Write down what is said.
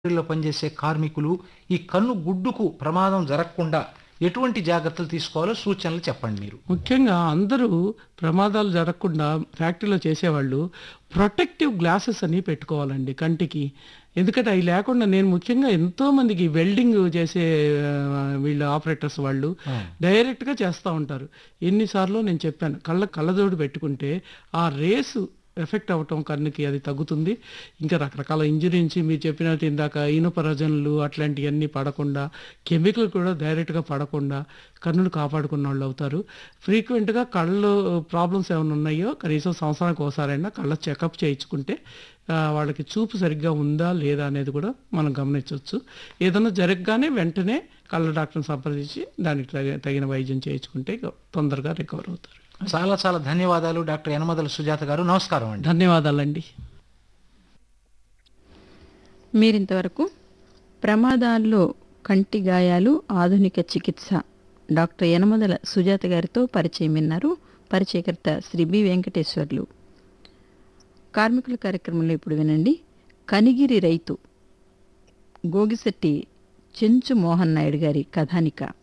ఫ్యాక్టరీలో పనిచేసే కార్మికులు ఈ కన్ను గుడ్డుకు ప్రమాదం జరగకుండా ఎటువంటి జాగ్రత్తలు తీసుకోవాలో సూచనలు చెప్పండి మీరు ముఖ్యంగా అందరూ ప్రమాదాలు జరగకుండా ఫ్యాక్టరీలో చేసేవాళ్ళు ప్రొటెక్టివ్ గ్లాసెస్ అని పెట్టుకోవాలండి కంటికి ఎందుకంటే అవి లేకుండా నేను ముఖ్యంగా ఎంతో మందికి వెల్డింగ్ చేసే ఆ, వీళ్ళ ఆపరేటర్స్ వాళ్ళు డైరెక్ట్గా చేస్తూ ఉంటారు ఎన్నిసార్లు నేను చెప్పాను కళ్ళ కళ్ళజోడు పెట్టుకుంటే ఆ రేసు ఎఫెక్ట్ అవ్వటం కన్నుకి అది తగ్గుతుంది ఇంకా రకరకాల ఇంజరీ నుంచి మీరు చెప్పినట్టు ఇందాక ఇనుపరజనులు అట్లాంటివన్నీ పడకుండా కెమికల్ కూడా డైరెక్ట్గా పడకుండా కన్నును కాపాడుకున్న వాళ్ళు అవుతారు ఫ్రీక్వెంట్గా కళ్ళు ప్రాబ్లమ్స్ ఏమైనా ఉన్నాయో కనీసం సంవత్సరానికి ఒకసారైనా కళ్ళ చెకప్ చేయించుకుంటే ఆ, వాళ్ళకి చూపు సరిగ్గా ఉందా లేదా అనేది కూడా మనం గమనించవచ్చు ఏదైనా జరగగానే వెంటనే కళ్ళ డాక్టర్ని సంప్రదించి దానికి తగ- తగిన వైద్యం చేయించుకుంటే ఇక తొందరగా రికవర్ అవుతారు చాలా చాలా ధన్యవాదాలు డాక్టర్ యనమదల సుజాత గారు నమస్కారం అండి ధన్యవాదాలండి మీరింతవరకు ప్రమాదాల్లో కంటి గాయాలు ఆధునిక చికిత్స డాక్టర్ యనమదల సుజాత గారితో పరిచయం విన్నారు పరిచయకర్త శ్రీ బి వెంకటేశ్వర్లు కార్మికుల కార్యక్రమంలో ఇప్పుడు వినండి కనిగిరి రైతు గోగిశెట్టి చెంచు మోహన్ నాయుడు గారి కథానిక